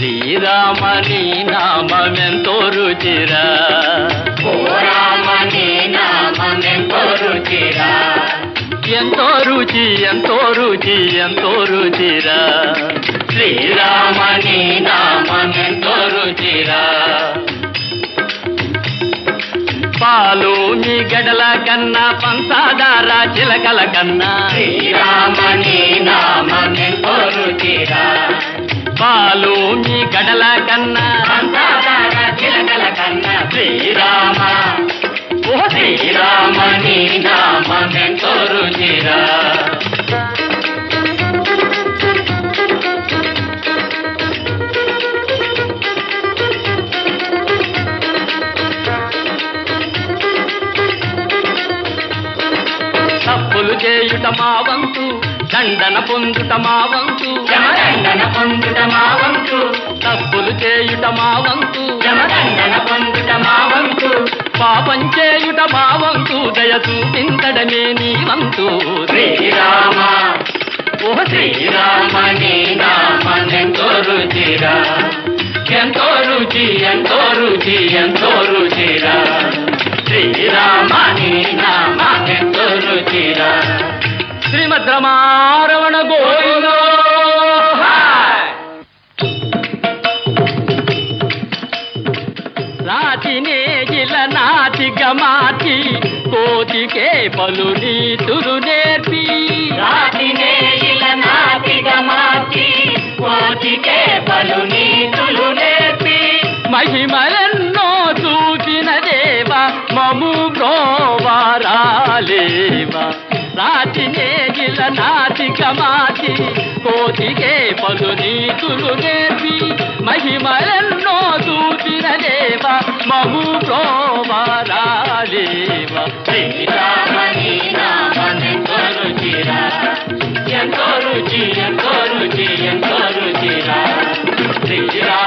శ్రీరామని నామెంతో రుచిరా ఓ రామని నామెంతో రుచిరా ఎంతో రుచి ఎంతో రుచి ఎంతో రుచిరా శ్రీరామని నామెంతో రుచిరా పాలు మీ గడల కన్నా పంచదార చిలకల కన్నా శ్రీరామని నామెంతో రుచిరా పాలు మీ గడల కన్నా అంతదార చిలకల కన్నా శ్రీరామ ఓ శ్రీరామని నామెంతో రుచిరా తప్పులు చేయుట మా వంతు దండన పొందుట మా వంతు జమదండన పొందుట మా వంతు తప్పులు చేయుట మా వంతు జమదండన పొందుట మా వంతు పాపం చేయుట మా వంతు దయ చూపించడమే నీ వంతు శ్రీరామ ఓ శ్రీరామని నామెంతో రుచిరా ఎంతో రుచి ఎంతో రుచి ఎంతో రుచిరా శ్రీరామని నామెంతో రుచిరా శ్రీమద్ రమారమణ గోవిందో రాతినే గిల నాటిక మాటి కోతికే పలు నీతులు నేర్పి రాతినే ఇలా నాటిక మార్చి కోటికే పలు నీతులు నేర్పి మహిమలెన్నో చూసిన దేవ మము బ్రోవారాలేవా రాతినే గిల నాటిక మాటి కోతికే పలు నీతులు నేర్పి మహిమలెన్నో చూసిన దేవ మము బ్రోవారాలేవా శ్రీరామని నామెంతో రుచిరా ఎంతో రుచి ఎంతో రుచి ఎంతో రుచిరా శ్రీరామ